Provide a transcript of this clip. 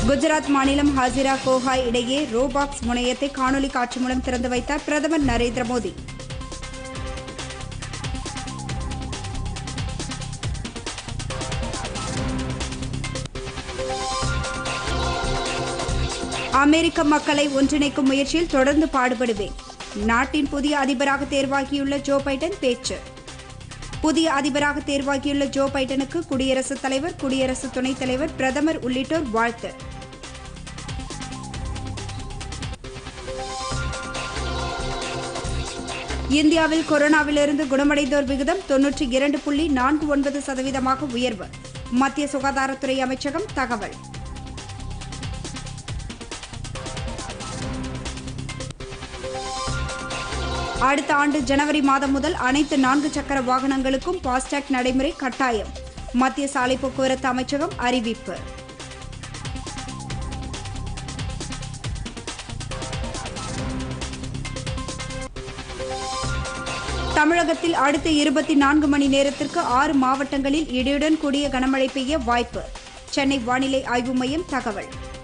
குஜராத் மாநிலம் ஹாசிரா கோஹாய் இடையே ரோபாக்ஸ் முனையத்தை காணொலி காட்சி மூலம் திறந்து வைத்தார் பிரதமர் நரேந்திர மோடி அமெரிக்க மக்களை ஒன்றிணைக்கும் முயற்சியில் தொடர்ந்து பாடுபடுவேன் நாட்டின் புதிய அதிபராக தேர்வாகியுள்ள ஜோ பைடன் பேச்சு புதிய அதிபராக தேர்வாகியுள்ள ஜோ பைடனுக்கு குடியரசுத் தலைவர் குடியரசு துணைத் தலைவர் பிரதமர் உள்ளிட்டோர் வாழ்த்து இந்தியாவில் கொரோனாவிலிருந்து குணமடைந்தோர் விகிதம் தொன்னூற்றி இரண்டு புள்ளி நான்கு ஒன்பது சதவீதமாக உயர்வு மத்திய சுகாதாரத்துறை அமைச்சகம் தகவல் அடுத்த ஆண்டு ஜனவரி மாதம் முதல் அனைத்து நான்கு சக்கர வாகனங்களுக்கும் பாஸ்டாக் நடைமுறை கட்டாயம் மத்திய சாலை போக்குவரத்து அமைச்சகம் அறிவிப்பு தமிழகத்தில் அடுத்த இருபத்தி நான்கு மணி நேரத்திற்கு ஆறு மாவட்டங்களில் இடியுடன் கூடிய கனமழை பெய்ய வாய்ப்பு சென்னை வானிலை ஆய்வு மையம் தகவல்